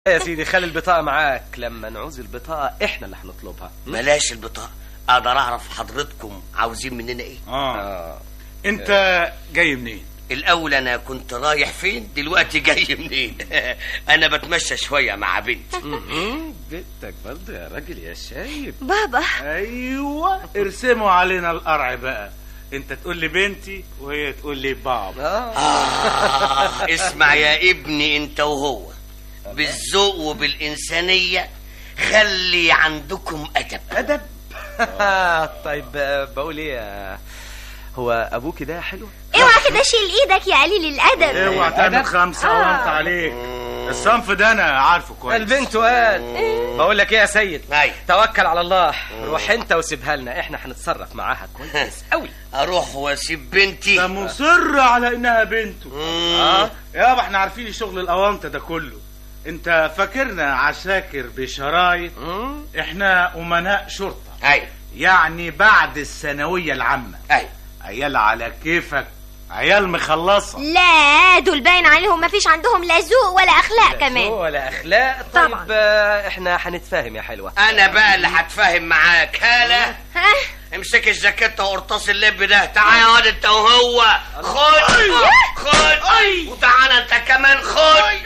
يا سيدي خلي البطاقة معاك لما نعوز البطاقة احنا اللي هنطلبها بلاش البطاقة اقدر اعرف حضرتكم عاوزين مننا ايه اه اه انت جاي منين الاول انا كنت رايح فين دلوقتي جاي منين انا بتمشى شوية مع بنتي مم، بنتك برضه يا راجل يا شايب بابا ايوه ارسموا علينا القرع بقى انت تقول لي بنتي وهي تقول لي بابا اه آه اسمع يا ابني انت وهو بالذوق وبالإنسانية خلي عندكم أدب ادب طيب آه، بقول ايه آه، هو ابوكي ده حلو اوعى كده شيل ايدك يا قليل الادب اوعى تعمل أدب؟ خمسة آه. وانت عليك الصنف ده انا عارفه كويس البنت قال بقول لك ايه يا سيد أيوة. توكل على الله روح انت وسيبها لنا احنا هنتصرف معاها كويس قوي أروح وأسيب ده بنتي مصر على انها بنته مم. اه يابا احنا عارفين شغل الاونطه ده كله انت فاكرنا عساكر بشرايط مم. احنا امناء شرطه أيوة يعني بعد الثانويه العامه أيوة عيال على كيفك عيال مخلصه لا دول باين عليهم ما فيش عندهم لا ذوق ولا اخلاق كمان ولا اخلاق طيب طبعا. آه، احنا هنتفاهم يا حلوه أنا بقى اللي هتفاهم معاك هلا ها امسك الجاكيتة وقرطاس اللب ده تعال يا واد انت وهو خد خد وتعال انت كمان خد